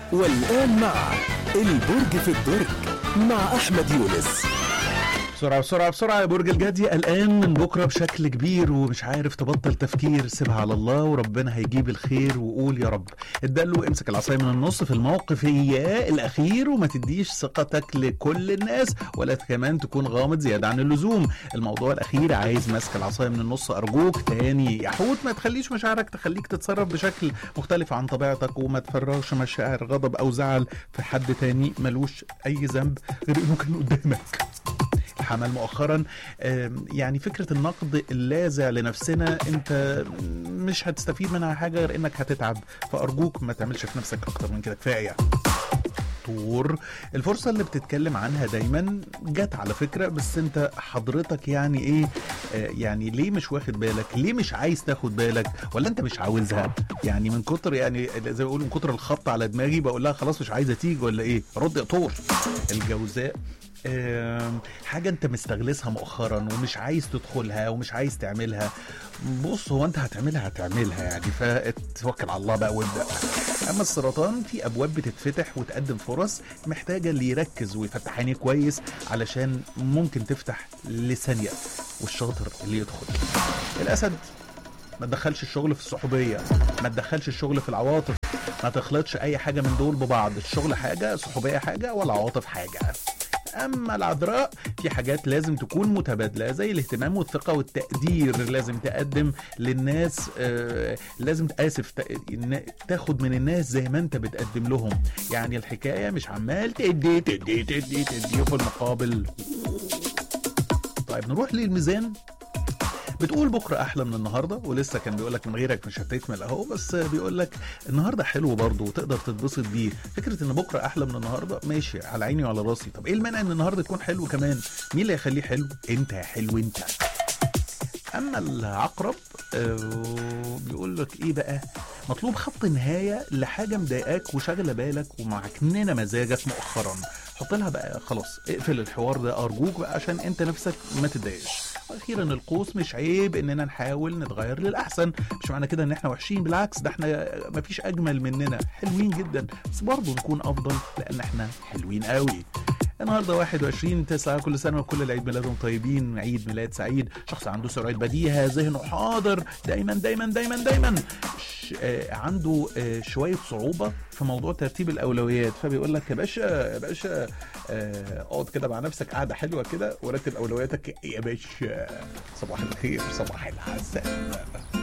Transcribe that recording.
والآن مع البرج في الدرج مع أحمد يونس بسرعة بسرعة بسرعة يا برج الجدي قلقان من بكرة بشكل كبير ومش عارف تبطل تفكير سيبها على الله وربنا هيجيب الخير وقول يا رب اداله امسك العصاية من النص في الموقف اياه الأخير وما تديش ثقتك لكل الناس ولا كمان تكون غامض زيادة عن اللزوم الموضوع الأخير عايز ماسك العصاية من النص أرجوك تاني يا حوت ما تخليش مشاعرك تخليك تتصرف بشكل مختلف عن طبيعتك وما تفرغش مشاعر غضب أو زعل في حد تاني ملوش أي ذنب غير إنه كان قدامك الحمل مؤخرا آم، يعني فكرة النقد اللاذع لنفسنا انت مش هتستفيد منها حاجة غير انك هتتعب فأرجوك ما تعملش في نفسك أكتر من كده كفاية طور الفرصة اللي بتتكلم عنها دايما جت على فكرة بس انت حضرتك يعني ايه آه يعني ليه مش واخد بالك ليه مش عايز تاخد بالك ولا انت مش عاوزها يعني من كتر يعني زي ما بيقولوا من كتر الخبط على دماغي بقول لها خلاص مش عايزة تيجي ولا ايه رد يا طور الجوزاء آم، حاجة انت مستغلسها مؤخرا ومش عايز تدخلها ومش عايز تعملها بص هو انت هتعملها هتعملها يعني فتوكل على الله بقى وابدأ اما السرطان في ابواب بتتفتح وتقدم فرص محتاجة اللي يركز ويفتح عينيه كويس علشان ممكن تفتح لثانية والشاطر اللي يدخل الاسد ما تدخلش الشغل في الصحوبية ما تدخلش الشغل في العواطف ما تخلطش اي حاجة من دول ببعض الشغل حاجة الصحوبية حاجة والعواطف حاجة اما العذراء في حاجات لازم تكون متبادله زي الاهتمام والثقه والتقدير لازم تقدم للناس آه لازم اسف تا- إن- تاخد من الناس زي ما انت بتقدم لهم يعني الحكايه مش عمال تدي تدي تدي تدي وفي المقابل طيب نروح للميزان بتقول بكره احلى من النهارده ولسه كان بيقول لك من غيرك مش هتكمل اهو بس بيقول لك النهارده حلو برضه وتقدر تتبسط بيه فكره ان بكره احلى من النهارده ماشي على عيني وعلى راسي طب ايه المانع ان النهارده يكون حلو كمان مين اللي هيخليه حلو انت يا حلو انت اما العقرب آه، بيقول لك ايه بقى مطلوب خط نهايه لحاجه مضايقاك وشاغله بالك ومعكننه مزاجك مؤخرا حط لها بقى خلاص اقفل الحوار ده ارجوك بقى عشان انت نفسك ما تتضايقش واخيرا القوس مش عيب اننا نحاول نتغير للاحسن مش معنى كده ان احنا وحشين بالعكس ده احنا مفيش اجمل مننا حلوين جدا بس برضه نكون افضل لان احنا حلوين قوي النهارده 21 9 كل سنه وكل العيد ميلادهم طيبين عيد ميلاد سعيد شخص عنده سرعه بديهه ذهنه حاضر دايما دايما دايما دايما ش... آه عنده آه شويه صعوبه في موضوع ترتيب الاولويات فبيقول لك يا باشا يا باشا آه، اقعد كده مع نفسك قاعده حلوه كده ورتب اولوياتك يا باشا صباح الخير صباح العسل